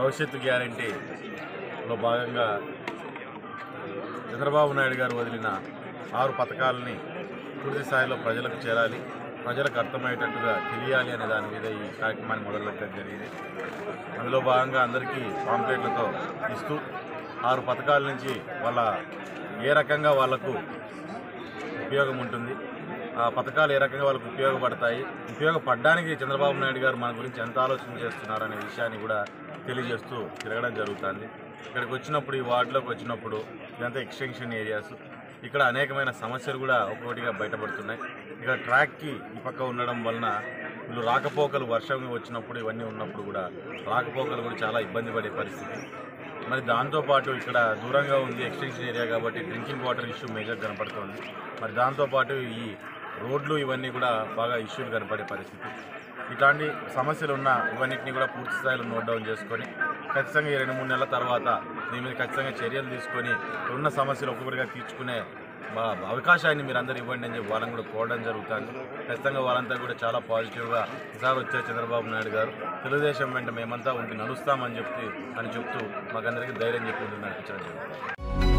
భవిష్యత్తు గ్యారంటీలో భాగంగా చంద్రబాబు నాయుడు గారు వదిలిన ఆరు పథకాలని పూర్తి స్థాయిలో ప్రజలకు చేరాలి ప్రజలకు అర్థమయ్యేటట్టుగా తెలియాలి అనే దాని మీద ఈ కార్యక్రమాన్ని మొదలుపెట్టడం జరిగింది అందులో భాగంగా అందరికీ పాంప్లెట్లతో ఇస్తూ ఆరు పథకాల నుంచి వాళ్ళ ఏ రకంగా వాళ్లకు ఉపయోగం ఉంటుంది ఆ పథకాలు ఏ రకంగా వాళ్ళకు ఉపయోగపడతాయి ఉపయోగపడడానికి చంద్రబాబు నాయుడు గారు మన గురించి ఎంత ఆలోచన చేస్తున్నారనే విషయాన్ని కూడా తెలియజేస్తూ తిరగడం జరుగుతుంది ఇక్కడికి వచ్చినప్పుడు ఈ వార్డులోకి వచ్చినప్పుడు ఇదంతా ఎక్స్టెన్షన్ ఏరియాస్ ఇక్కడ అనేకమైన సమస్యలు కూడా ఒక్కొక్కటిగా బయటపడుతున్నాయి ఇక్కడ ట్రాక్కి ఈ పక్క ఉండడం వలన వీళ్ళు రాకపోకలు వర్షం వచ్చినప్పుడు ఇవన్నీ ఉన్నప్పుడు కూడా రాకపోకలు కూడా చాలా ఇబ్బంది పడే పరిస్థితి మరి దాంతోపాటు ఇక్కడ దూరంగా ఉంది ఎక్స్టెన్షన్ ఏరియా కాబట్టి డ్రింకింగ్ వాటర్ ఇష్యూ మేజర్ కనపడుతుంది మరి దాంతోపాటు ఈ రోడ్లు ఇవన్నీ కూడా బాగా ఇష్యూలు కనపడే పరిస్థితి ఇట్లాంటి సమస్యలు ఉన్న ఇవన్నిటిని కూడా పూర్తి స్థాయిలో నోట్ డౌన్ చేసుకొని ఖచ్చితంగా ఈ రెండు మూడు నెలల తర్వాత దీని మీద ఖచ్చితంగా చర్యలు తీసుకొని ఉన్న సమస్యలు ఒక్కొక్కటిగా తీర్చుకునే బా- అవకాశాన్ని మీరు అందరు ఇవ్వండి అని చెప్పి వాళ్ళని కూడా కోరడం జరుగుతుంది ఖచ్చితంగా వాళ్ళంతా కూడా చాలా పాజిటివ్గా ఈసారి వచ్చే చంద్రబాబు నాయుడు గారు తెలుగుదేశం వెంట మేమంతా ఉండి నడుస్తామని చెప్తే అని చెప్తూ మాకందరికీ ధైర్యం చెప్పి నడిపించడం జరుగుతుంది